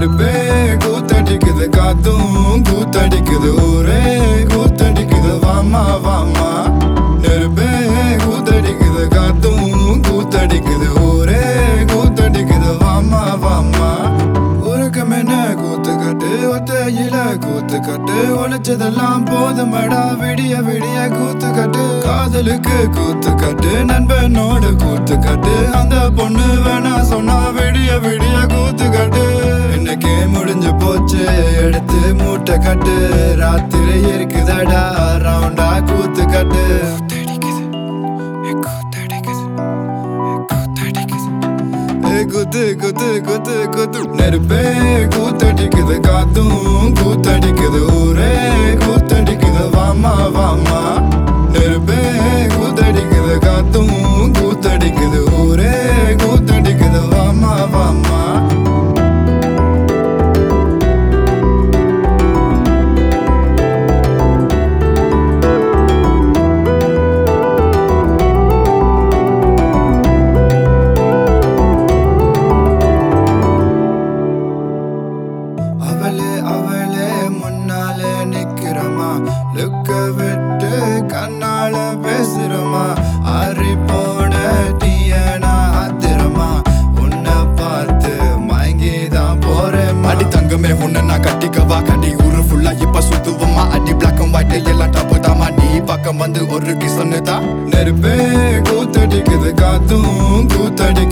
நெருப்பே கூத்தடிக்குது காத்தும் கூத்தடிக்குது ஊரே கூத்தடிக்குது வாமா வாமா நெருப்பே கூத்தடிக்குது காத்தும் கூத்தடிக்குது ஊரே கூத்தடிக்குது வாமா வாமா உறக்கம் என்ன கூத்துக்கட்டு ஒத்தையில கூத்துக்கட்டு ஒழிச்சதெல்லாம் போதுமடா விடிய விடிய கூத்துக்கட்டு காதலுக்கு கூத்துக்கட்டு நண்பனோடு கூத்துக்கட்டு அந்த பொண்ணு வேணா சொன்னா விடிய விடிய கூத்துக்கட்டு இன்னைக்கே முடிஞ்சு போச்சு எடுத்து மூட்டை கட்டு ராத்திரி இருக்குதடா ரவுண்டா கூத்துக்கட்டு ஏய் குத்து குத்து குத்து குத்து நெருப்பே கூத்தடிக்குது காத்தும் கூத்தடிக்குது ஊரே கூத்தடிக்குது வாமா வாமா நெருப்பே கூத்தடிக்குது காத்தும் கூத்தடிக்குது ஊரே கூத்தடிக்குது வாமா வாமா அவளே அவளே முன்னாலே நிக்கிறமா லுக்க விட்டு கண்ணால பேசுறமா ஆறி போன டீயனா ஆத்திரமா உன்னை பார்த்து மயங்கி தான் போறேன் அடி தங்கமே உன்னை நான் கட்டிக்கவா கடி ஊரு ஃபுல்லா இப்ப சுத்துவமா அடி பிளாக் அண்ட் ஒயிட் எல்லாம் டப்பு தாமா நீ பக்கம் வந்து ஒரு கிசன்னு தான் நெருப்பே கூத்தடிக்குது காத்தும் கூத்தடிக்குது